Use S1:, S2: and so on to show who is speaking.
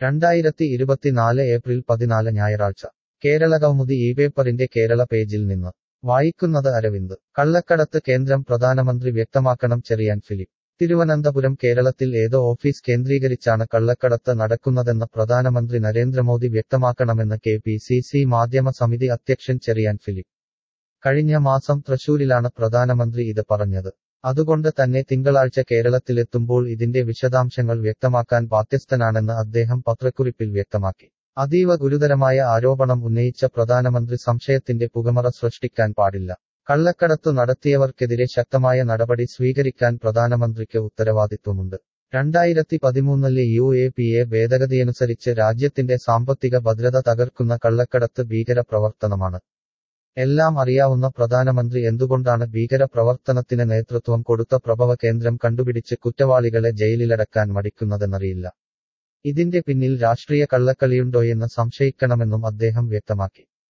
S1: രണ്ടായിരത്തി ഇരുപത്തിനാല് ഏപ്രിൽ പതിനാല് ഞായറാഴ്ച കേരള കൗമുദി ഈ പേപ്പറിന്റെ കേരള പേജിൽ നിന്ന് വായിക്കുന്നത് അരവിന്ദ് കള്ളക്കടത്ത് കേന്ദ്രം പ്രധാനമന്ത്രി വ്യക്തമാക്കണം ചെറിയാൻ ഫിലിപ്പ് തിരുവനന്തപുരം കേരളത്തിൽ ഏതോ ഓഫീസ് കേന്ദ്രീകരിച്ചാണ് കള്ളക്കടത്ത് നടക്കുന്നതെന്ന് പ്രധാനമന്ത്രി നരേന്ദ്രമോദി വ്യക്തമാക്കണമെന്ന് കെ പി സി സി മാധ്യമ സമിതി അധ്യക്ഷൻ ചെറിയാൻ ഫിലിപ്പ് കഴിഞ്ഞ മാസം തൃശൂരിലാണ് പ്രധാനമന്ത്രി ഇത് പറഞ്ഞത് അതുകൊണ്ട് തന്നെ തിങ്കളാഴ്ച കേരളത്തിലെത്തുമ്പോൾ ഇതിന്റെ വിശദാംശങ്ങൾ വ്യക്തമാക്കാൻ ബാധ്യസ്ഥനാണെന്ന് അദ്ദേഹം പത്രക്കുറിപ്പിൽ വ്യക്തമാക്കി അതീവ ഗുരുതരമായ ആരോപണം ഉന്നയിച്ച പ്രധാനമന്ത്രി സംശയത്തിന്റെ പുകമറ സൃഷ്ടിക്കാൻ പാടില്ല കള്ളക്കടത്തു നടത്തിയവർക്കെതിരെ ശക്തമായ നടപടി സ്വീകരിക്കാൻ പ്രധാനമന്ത്രിക്ക് ഉത്തരവാദിത്വമുണ്ട് രണ്ടായിരത്തി പതിമൂന്നിലെ യു എ പി എ ഭേദഗതിയനുസരിച്ച് രാജ്യത്തിന്റെ സാമ്പത്തിക ഭദ്രത തകർക്കുന്ന കള്ളക്കടത്ത് ഭീകര പ്രവർത്തനമാണ് എല്ലാം അറിയാവുന്ന പ്രധാനമന്ത്രി എന്തുകൊണ്ടാണ് ഭീകര പ്രവർത്തനത്തിന് നേതൃത്വം കൊടുത്ത പ്രഭവ കേന്ദ്രം കണ്ടുപിടിച്ച് കുറ്റവാളികളെ ജയിലിലടക്കാൻ മടിക്കുന്നതെന്നറിയില്ല ഇതിന്റെ പിന്നിൽ രാഷ്ട്രീയ കള്ളക്കളിയുണ്ടോയെന്ന് സംശയിക്കണമെന്നും അദ്ദേഹം വ്യക്തമാക്കി